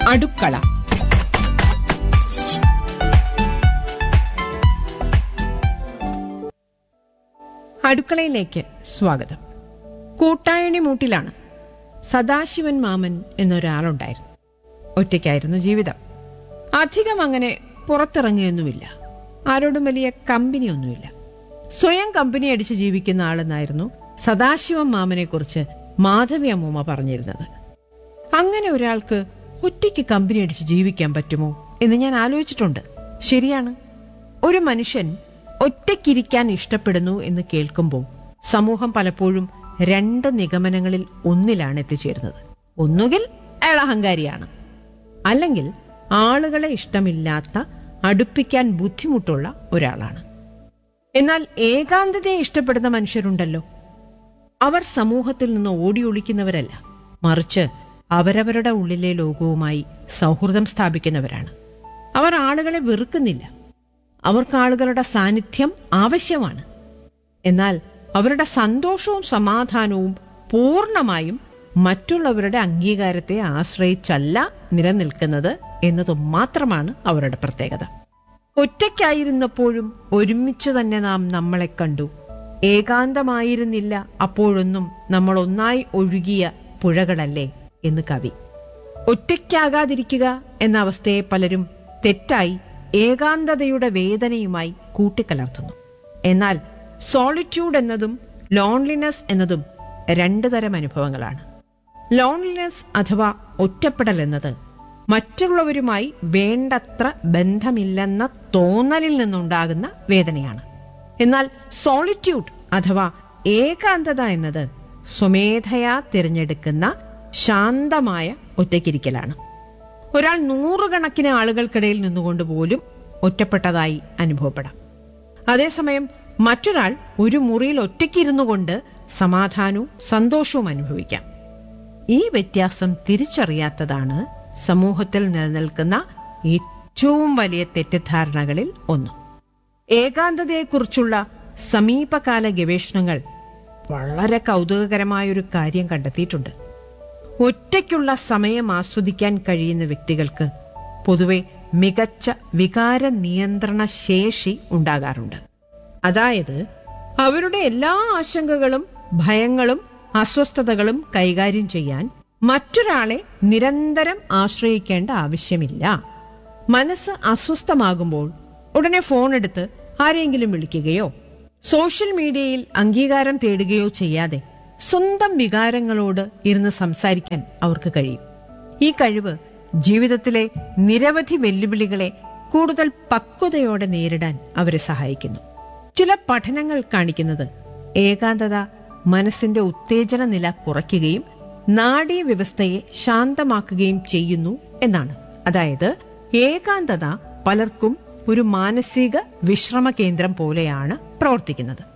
അടുക്കള അടുക്കളയിലേക്ക് സ്വാഗതം കൂട്ടായണി മൂട്ടിലാണ് സദാശിവൻ മാമൻ എന്നൊരാളുണ്ടായിരുന്നു ഒറ്റയ്ക്കായിരുന്നു ജീവിതം അധികം അങ്ങനെ പുറത്തിറങ്ങിയൊന്നുമില്ല ആരോടും വലിയ കമ്പനിയൊന്നുമില്ല സ്വയം കമ്പനി അടിച്ച് ജീവിക്കുന്ന ആളെന്നായിരുന്നു സദാശിവൻ മാമനെ കുറിച്ച് മാധവി അമ്മൂമ്മ പറഞ്ഞിരുന്നത് അങ്ങനെ ഒരാൾക്ക് ഒറ്റയ്ക്ക് കമ്പനി അടിച്ച് ജീവിക്കാൻ പറ്റുമോ എന്ന് ഞാൻ ആലോചിച്ചിട്ടുണ്ട് ശരിയാണ് ഒരു മനുഷ്യൻ ഒറ്റയ്ക്കിരിക്കാൻ ഇഷ്ടപ്പെടുന്നു എന്ന് കേൾക്കുമ്പോൾ സമൂഹം പലപ്പോഴും രണ്ട് നിഗമനങ്ങളിൽ ഒന്നിലാണ് എത്തിച്ചേരുന്നത് ഒന്നുകിൽ അയാൾ അഹങ്കാരിയാണ് അല്ലെങ്കിൽ ആളുകളെ ഇഷ്ടമില്ലാത്ത അടുപ്പിക്കാൻ ബുദ്ധിമുട്ടുള്ള ഒരാളാണ് എന്നാൽ ഏകാന്തതയെ ഇഷ്ടപ്പെടുന്ന മനുഷ്യരുണ്ടല്ലോ അവർ സമൂഹത്തിൽ നിന്ന് ഓടി ഒളിക്കുന്നവരല്ല മറിച്ച് അവരവരുടെ ഉള്ളിലെ ലോകവുമായി സൗഹൃദം സ്ഥാപിക്കുന്നവരാണ് അവർ ആളുകളെ വെറുക്കുന്നില്ല അവർക്ക് ആളുകളുടെ സാന്നിധ്യം ആവശ്യമാണ് എന്നാൽ അവരുടെ സന്തോഷവും സമാധാനവും പൂർണ്ണമായും മറ്റുള്ളവരുടെ അംഗീകാരത്തെ ആശ്രയിച്ചല്ല നിലനിൽക്കുന്നത് എന്നത് മാത്രമാണ് അവരുടെ പ്രത്യേകത ഒറ്റയ്ക്കായിരുന്നപ്പോഴും ഒരുമിച്ച് തന്നെ നാം നമ്മളെ കണ്ടു ഏകാന്തമായിരുന്നില്ല അപ്പോഴൊന്നും നമ്മൾ ഒന്നായി ഒഴുകിയ പുഴകളല്ലേ എന്ന് കവി ഒറ്റയ്ക്കാകാതിരിക്കുക എന്ന അവസ്ഥയെ പലരും തെറ്റായി ഏകാന്തതയുടെ വേദനയുമായി കൂട്ടിക്കലർത്തുന്നു എന്നാൽ സോളിറ്റ്യൂഡ് എന്നതും ലോൺലിനെസ് എന്നതും രണ്ടു തരം അനുഭവങ്ങളാണ് ലോൺലിനെസ് അഥവാ ഒറ്റപ്പെടൽ എന്നത് മറ്റുള്ളവരുമായി വേണ്ടത്ര ബന്ധമില്ലെന്ന തോന്നലിൽ നിന്നുണ്ടാകുന്ന വേദനയാണ് എന്നാൽ സോളിറ്റ്യൂഡ് അഥവാ ഏകാന്തത എന്നത് സ്വമേധയാ തിരഞ്ഞെടുക്കുന്ന ശാന്തമായ ഒറ്റയ്ക്കിരിക്കലാണ് ഒരാൾ നൂറുകണക്കിന് ആളുകൾക്കിടയിൽ നിന്നുകൊണ്ട് പോലും ഒറ്റപ്പെട്ടതായി അനുഭവപ്പെടാം അതേസമയം മറ്റൊരാൾ ഒരു മുറിയിൽ ഒറ്റയ്ക്കിരുന്നു കൊണ്ട് സമാധാനവും സന്തോഷവും അനുഭവിക്കാം ഈ വ്യത്യാസം തിരിച്ചറിയാത്തതാണ് സമൂഹത്തിൽ നിലനിൽക്കുന്ന ഏറ്റവും വലിയ തെറ്റിദ്ധാരണകളിൽ ഒന്ന് ഏകാന്തതയെക്കുറിച്ചുള്ള സമീപകാല ഗവേഷണങ്ങൾ വളരെ കൗതുകകരമായൊരു കാര്യം കണ്ടെത്തിയിട്ടുണ്ട് ഒറ്റയ്ക്കുള്ള സമയം ആസ്വദിക്കാൻ കഴിയുന്ന വ്യക്തികൾക്ക് പൊതുവെ മികച്ച വികാര നിയന്ത്രണ ശേഷി ഉണ്ടാകാറുണ്ട് അതായത് അവരുടെ എല്ലാ ആശങ്കകളും ഭയങ്ങളും അസ്വസ്ഥതകളും കൈകാര്യം ചെയ്യാൻ മറ്റൊരാളെ നിരന്തരം ആശ്രയിക്കേണ്ട ആവശ്യമില്ല മനസ്സ് അസ്വസ്ഥമാകുമ്പോൾ ഉടനെ ഫോൺ എടുത്ത് ആരെങ്കിലും വിളിക്കുകയോ സോഷ്യൽ മീഡിയയിൽ അംഗീകാരം തേടുകയോ ചെയ്യാതെ സ്വന്തം വികാരങ്ങളോട് ഇരുന്ന് സംസാരിക്കാൻ അവർക്ക് കഴിയും ഈ കഴിവ് ജീവിതത്തിലെ നിരവധി വെല്ലുവിളികളെ കൂടുതൽ പക്വതയോടെ നേരിടാൻ അവരെ സഹായിക്കുന്നു ചില പഠനങ്ങൾ കാണിക്കുന്നത് ഏകാന്തത മനസ്സിന്റെ ഉത്തേജന നില കുറയ്ക്കുകയും നാഡീവ്യവസ്ഥയെ ശാന്തമാക്കുകയും ചെയ്യുന്നു എന്നാണ് അതായത് ഏകാന്തത പലർക്കും ഒരു മാനസിക വിശ്രമ കേന്ദ്രം പോലെയാണ് പ്രവർത്തിക്കുന്നത്